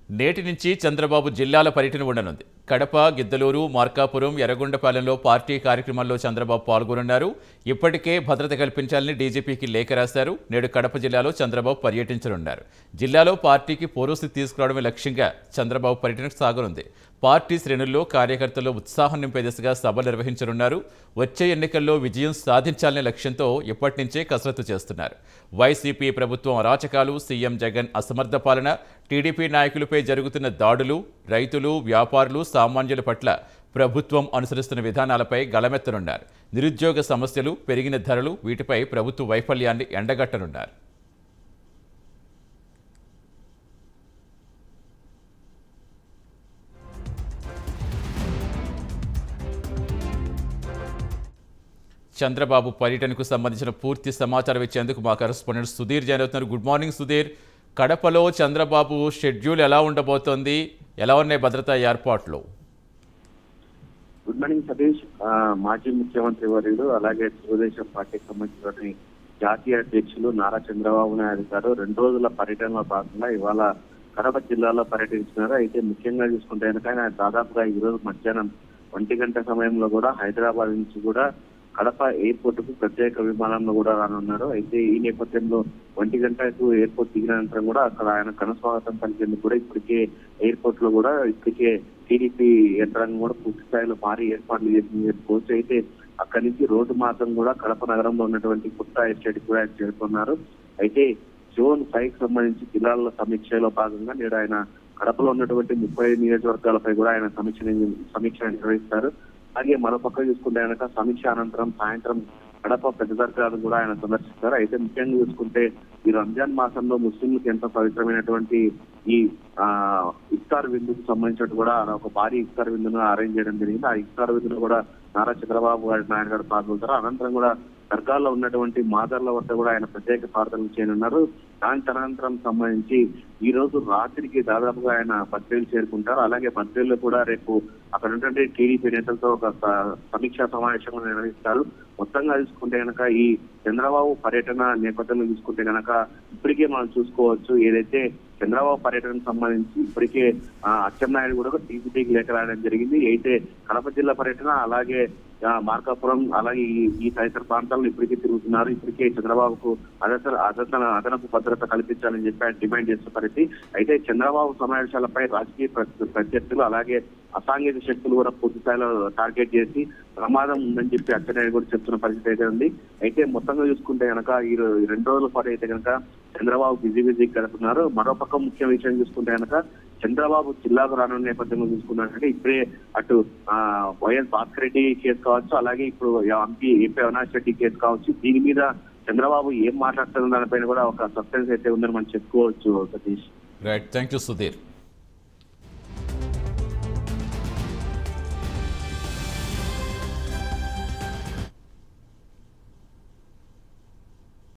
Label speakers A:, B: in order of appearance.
A: నేటి నుంచి చంద్రబాబు జిల్లాల పర్యటన ఉండనుంది కడప గిద్దలూరు మార్కాపురం ఎర్రగొండపాలెంలో పార్టీ కార్యక్రమాల్లో చంద్రబాబు పాల్గొనున్నారు ఇప్పటికే భద్రత కల్పించాలని డీజీపీకి లేఖ రాశారు నేడు కడప జిల్లాలో చంద్రబాబు పర్యటించనున్నారు జిల్లాలో పార్టీకి పూర్వస్థితి తీసుకురావడమే లక్ష్యంగా చంద్రబాబు పర్యటన సాగనుంది పార్టీ శ్రేణుల్లో కార్యకర్తల్లో ఉత్సాహం నింపే దిశగా సభలు నిర్వహించనున్నారు వచ్చే ఎన్నికల్లో విజయం సాధించాలనే లక్ష్యంతో ఇప్పటి నుంచే కసరత్తు చేస్తున్నారు వైసీపీ ప్రభుత్వం అరాచకాలు సీఎం జగన్ అసమర్థ పాలన టీడీపీ నాయకులపై జరుగుతున్న దాడులు రైతులు వ్యాపారులు సామాన్యుల పట్ల ప్రభుత్వం అనుసరిస్తున్న విధానాలపై గలమెత్తనున్నారు నిరుద్యోగ సమస్యలు పెరిగిన ధరలు వీటిపై ప్రభుత్వ వైఫల్యాన్ని ఎండగట్టనున్నారు చంద్రబాబు పర్యటనకు సంబంధించిన పూర్తి సమాచారం ఇచ్చేందుకు మా కరెస్పాండెంట్ సుధీర్ జాయిన్ అవుతున్నారు గుడ్ మార్నింగ్ సుధీర్ కడపలో చంద్రబాబు షెడ్యూల్ ఎలా ఉండబోతోంది ఎలా ఉన్నాయి భద్రతా ఏర్పాట్లు
B: గుడ్ మార్నింగ్ సతీష్ ఆ, మాజీ ముఖ్యమంత్రి వర్యుడు అలాగే తెలుగుదేశం పార్టీకి సంబంధించిన జాతీయ అధ్యక్షులు నారా చంద్రబాబు నాయుడు గారు రెండు రోజుల పర్యటనలో భాగంగా ఇవాళ కడప జిల్లాలో పర్యటించినారు అయితే ముఖ్యంగా చూసుకుంటే కనుక ఆయన దాదాపుగా ఈ రోజు మధ్యాహ్నం ఒంటి గంట సమయంలో కూడా హైదరాబాద్ నుంచి కూడా కడప ఎయిర్పోర్ట్ కు ప్రత్యేక విమానంలో కూడా రానున్నారు అయితే ఈ నేపథ్యంలో ఒంటి గంటకు ఎయిర్పోర్ట్ దిగిన అనంతరం కూడా అక్కడ ఆయన ఘనస్వాగతం పలికేందుకు కూడా ఇప్పటికే ఎయిర్పోర్ట్ లో కూడా ఇప్పటికే టీడీపీ యంత్రాంగం కూడా పూర్తి స్థాయిలో భారీ ఏర్పాట్లు చేసింది చెప్పుకోవచ్చు అయితే అక్కడి నుంచి రోడ్డు మార్గం కూడా కడప నగరంలో ఉన్నటువంటి కొత్త ఎస్టేట్ కూడా ఆయన చేరుకున్నారు అయితే జోన్ ఫైవ్ కి సంబంధించి జిల్లాల సమీక్షలో భాగంగా నేడు ఆయన కడపలో ఉన్నటువంటి ముప్పై నియోజకవర్గాలపై కూడా ఆయన సమీక్ష సమీక్ష నిర్వహిస్తారు అలాగే మరోపక్క చూసుకుంటే కనుక సమీక్ష అనంతరం సాయంత్రం కడప పెద్ద దర్గాను కూడా ఆయన సందర్శిస్తారు అయితే ముఖ్యంగా చూసుకుంటే ఈ రంజాన్ మాసంలో ముస్లింలకు ఎంతో పవిత్రమైనటువంటి ఈ ఆ ఇఫ్తార్ విందుకు సంబంధించినట్టు కూడా ఆయన ఒక భారీ ఇఫ్తార్ విందును అరేంజ్ చేయడం జరిగింది ఆ ఇఫ్తార్ విందులో కూడా నారా చంద్రబాబు గారి నాయుడు గారు పాల్గొంటారు అనంతరం కూడా దర్గాలో ఉన్నటువంటి మాదర్ల వద్ద కూడా ఆయన ప్రత్యేక ప్రార్థనలు చేయనున్నారు దాని తదనంతరం సంబంధించి ఈ రోజు రాత్రికి దాదాపుగా ఆయన బద్రేలు చేరుకుంటారు అలాగే బద్రేల్లో కూడా రేపు అక్కడ ఉన్నటువంటి టీడీపీ నేతలతో ఒక స- సమీక్షా సమావేశం నిర్వహిస్తారు మొత్తంగా చూసుకుంటే కనుక ఈ చంద్రబాబు పర్యటన నేపథ్యంలో చూసుకుంటే కనుక ఇప్పటికే మనం చూసుకోవచ్చు ఏదైతే చంద్రబాబు పర్యటనకు సంబంధించి ఇప్పటికే ఆ, అచ్చెన్నాయుడు కూడా టీసీపీకి లేఖ రాయడం జరిగింది అయితే కడప జిల్లా పర్యటన అలాగే ఆ, మార్కాపురం అలాగే ఈ ఈ తదితర ప్రాంతాల్లో ఇప్పటికే తిరుగుతున్నారు ఇప్పటికే చంద్రబాబుకు అదన అదన అదనపు భద్రత కల్పించాలని చెప్పి ఆయన డిమాండ్ చేస్తున్న పరిస్థితి అయితే చంద్రబాబు సమావేశాలపై రాజకీయ ప్ర- ప్రత్యర్థులు అలాగే అసాంఘిక శక్తులు కూడా పూర్తి స్థాయిలో టార్గెట్ చేసి ప్రమాదం ఉందని చెప్పి అచ్చెన్నాయుడు కూడా చెప్తున్న పరిస్థితి అయితే ఉంది అయితే మొత్తంగా చూసుకుంటే కనుక ఈ రో- ఈ రెండు రోజుల పాటు అయితే కనుక చంద్రబాబు బిజీ బిజీ గడుపుతున్నారు మరోపక్క ముఖ్య విషయం చూసుకుంటే కనుక చంద్రబాబు జిల్లాకు రానున్న నేపథ్యంలో చూసుకున్నట్లయితే ఇప్పుడే అటు ఆ, వైఎస్ భాస్కర్ రెడ్డి కేసు కావచ్చు అలాగే ఇప్పుడు MP AP Avinash Reddy case కావచ్చు దీని మీద చంద్రబాబు ఏం మాట్లాడుతున్న దానిపైన కూడా ఒక సస్పెన్స్ అయితే ఉందని మనం చెప్పుకోవచ్చు Satish
A: right thank you Sudheer